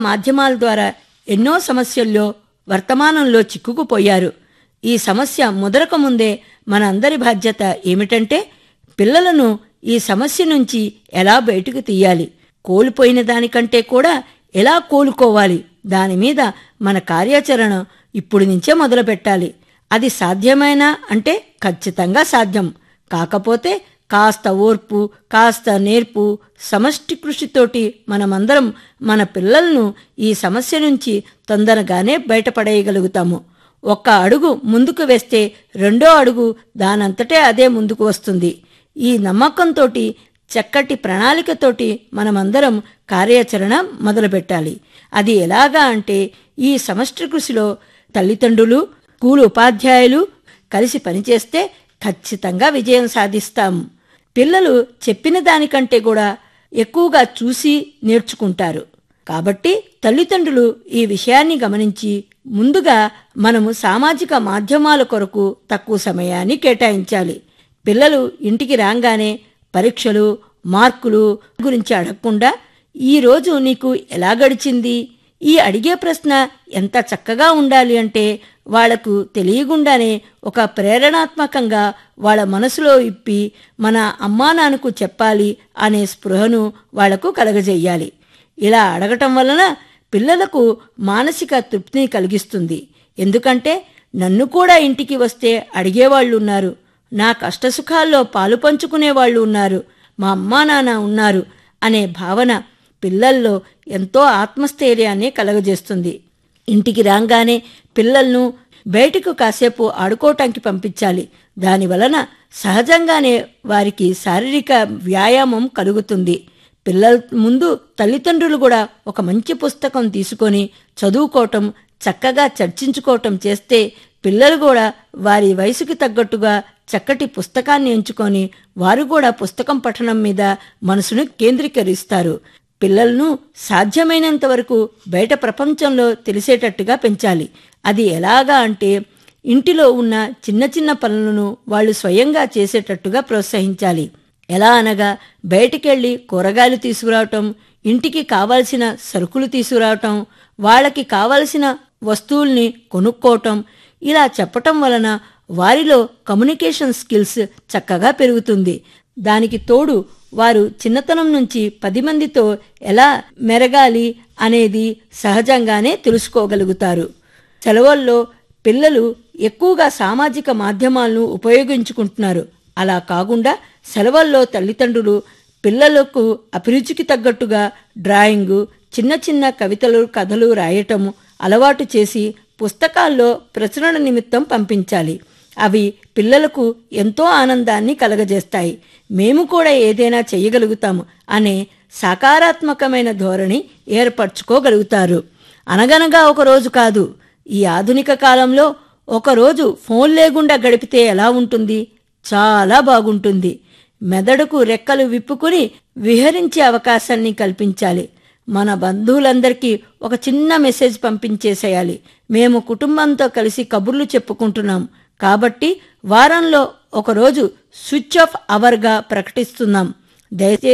మాధ్యమాల ద్వారా ఎన్నో సమస్యల్లో వర్తమానంలో చిక్కుకుపోయారు ఈ సమస్య ముదరక ముందే మన అందరి బాధ్యత ఏమిటంటే పిల్లలను ఈ సమస్య నుంచి ఎలా బయటకు తీయాలి కోల్పోయిన దానికంటే కూడా ఎలా కోలుకోవాలి దాని మీద మన కార్యాచరణ ఇప్పుడు నుంచే మొదలు పెట్టాలి అది సాధ్యమేనా అంటే ఖచ్చితంగా సాధ్యం కాకపోతే కాస్త ఓర్పు కాస్త నేర్పు సమష్టి కృషితోటి మనమందరం మన పిల్లలను ఈ సమస్య నుంచి తొందరగానే బయటపడేయగలుగుతాము ఒక్క అడుగు ముందుకు వేస్తే రెండో అడుగు దానంతటే అదే ముందుకు వస్తుంది ఈ నమ్మకంతోటి చక్కటి ప్రణాళికతోటి మనమందరం కార్యాచరణ మొదలుపెట్టాలి అది ఎలాగా అంటే ఈ సమష్టి కృషిలో తల్లిదండ్రులు స్కూలు ఉపాధ్యాయులు కలిసి పనిచేస్తే ఖచ్చితంగా విజయం సాధిస్తాం పిల్లలు చెప్పిన దానికంటే కూడా ఎక్కువగా చూసి నేర్చుకుంటారు కాబట్టి తల్లిదండ్రులు ఈ విషయాన్ని గమనించి ముందుగా మనము సామాజిక మాధ్యమాల కొరకు తక్కువ సమయాన్ని కేటాయించాలి పిల్లలు ఇంటికి రాగానే పరీక్షలు మార్కులు గురించి అడగకుండా ఈ రోజు నీకు ఎలా గడిచింది ఈ అడిగే ప్రశ్న ఎంత చక్కగా ఉండాలి అంటే వాళ్లకు తెలియకుండానే ఒక ప్రేరణాత్మకంగా వాళ్ళ మనసులో ఇప్పి మన అమ్మా నాన్నకు చెప్పాలి అనే స్పృహను వాళ్లకు కలగజేయాలి ఇలా అడగటం వలన పిల్లలకు మానసిక తృప్తిని కలిగిస్తుంది ఎందుకంటే నన్ను కూడా ఇంటికి వస్తే అడిగేవాళ్ళు ఉన్నారు నా కష్టసుఖాల్లో పాలు పంచుకునే వాళ్ళు ఉన్నారు మా అమ్మా నాన్న ఉన్నారు అనే భావన పిల్లల్లో ఎంతో ఆత్మస్థైర్యాన్ని కలగజేస్తుంది ఇంటికి రాగానే పిల్లలను బయటకు కాసేపు ఆడుకోవటానికి పంపించాలి దాని వలన సహజంగానే వారికి శారీరక వ్యాయామం కలుగుతుంది పిల్లల ముందు తల్లిదండ్రులు కూడా ఒక మంచి పుస్తకం తీసుకొని చదువుకోవటం చక్కగా చర్చించుకోవటం చేస్తే పిల్లలు కూడా వారి వయసుకి తగ్గట్టుగా చక్కటి పుస్తకాన్ని ఎంచుకొని వారు కూడా పుస్తకం పఠనం మీద మనసును కేంద్రీకరిస్తారు పిల్లలను సాధ్యమైనంత వరకు బయట ప్రపంచంలో తెలిసేటట్టుగా పెంచాలి అది ఎలాగా అంటే ఇంటిలో ఉన్న చిన్న చిన్న పనులను వాళ్ళు స్వయంగా చేసేటట్టుగా ప్రోత్సహించాలి ఎలా అనగా బయటికెళ్ళి కూరగాయలు తీసుకురావటం ఇంటికి కావలసిన సరుకులు తీసుకురావటం వాళ్ళకి కావలసిన వస్తువుల్ని కొనుక్కోవటం ఇలా చెప్పటం వలన వారిలో కమ్యూనికేషన్ స్కిల్స్ చక్కగా పెరుగుతుంది దానికి తోడు వారు చిన్నతనం నుంచి పది మందితో ఎలా మెరగాలి అనేది సహజంగానే తెలుసుకోగలుగుతారు సెలవుల్లో పిల్లలు ఎక్కువగా సామాజిక మాధ్యమాలను ఉపయోగించుకుంటున్నారు అలా కాకుండా సెలవుల్లో తల్లిదండ్రులు పిల్లలకు అభిరుచికి తగ్గట్టుగా డ్రాయింగు చిన్న చిన్న కవితలు కథలు రాయటము అలవాటు చేసి పుస్తకాల్లో ప్రచురణ నిమిత్తం పంపించాలి అవి పిల్లలకు ఎంతో ఆనందాన్ని కలగజేస్తాయి మేము కూడా ఏదైనా చేయగలుగుతాము అనే సకారాత్మకమైన ధోరణి ఏర్పరచుకోగలుగుతారు అనగనగా ఒక రోజు కాదు ఈ ఆధునిక కాలంలో ఒకరోజు ఫోన్ లేకుండా గడిపితే ఎలా ఉంటుంది చాలా బాగుంటుంది మెదడుకు రెక్కలు విప్పుకుని విహరించే అవకాశాన్ని కల్పించాలి మన బంధువులందరికీ ఒక చిన్న మెసేజ్ పంపించేసేయాలి మేము కుటుంబంతో కలిసి కబుర్లు చెప్పుకుంటున్నాం కాబట్టి వారంలో ఒకరోజు స్విచ్ ఆఫ్ అవర్గా ప్రకటిస్తున్నాం దయచేసి